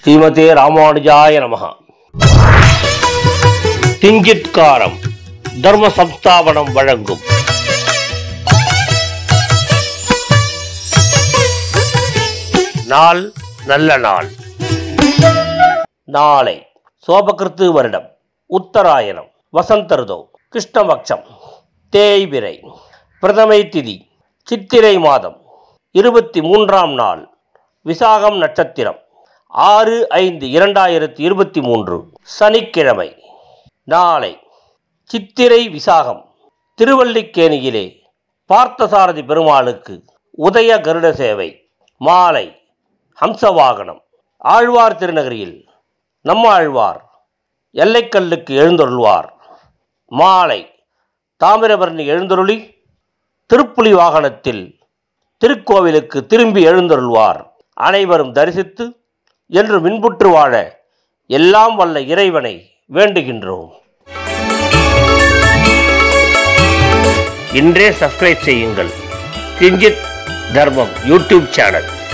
ஸ்ரீமதே ராமானுஜாய நமக திங்கிட்காரம் தர்ம சம்ஸ்தாபனம் வழங்கும் நாள் நல்ல நாள் நாளை சோபகிருத்து வருடம் உத்தராயணம் வசந்தருதோ கிருஷ்ணபக்ஷம் தேய்பிரை பிரதமை திதி சித்திரை மாதம் இருபத்தி மூன்றாம் நாள் விசாகம் நட்சத்திரம் ஆறு ஐந்து இரண்டாயிரத்தி இருபத்தி மூன்று சனிக்கிழமை நாளை சித்திரை விசாகம் திருவல்லிக்கேணியிலே பார்த்தசாரதி பெருமாளுக்கு உதய கருட சேவை மாலை ஹம்சவாகனம் ஆழ்வார் திருநகரியில் நம்மாழ்வார் எல்லைக்கல்லுக்கு எழுந்தருள்வார் மாலை தாமிரபரணி எழுந்தருளி திருப்புலி வாகனத்தில் திருக்கோவிலுக்கு திரும்பி எழுந்தருள்வார் அனைவரும் தரிசித்து என்று மின்புற்று வாழ எல்லாம் வல்ல இறைவனை வேண்டுகின்றோம் இன்றே சப்ஸ்கிரைப் செய்யுங்கள் கிஞ்சித் தர்மம் யூடியூப் சேனல்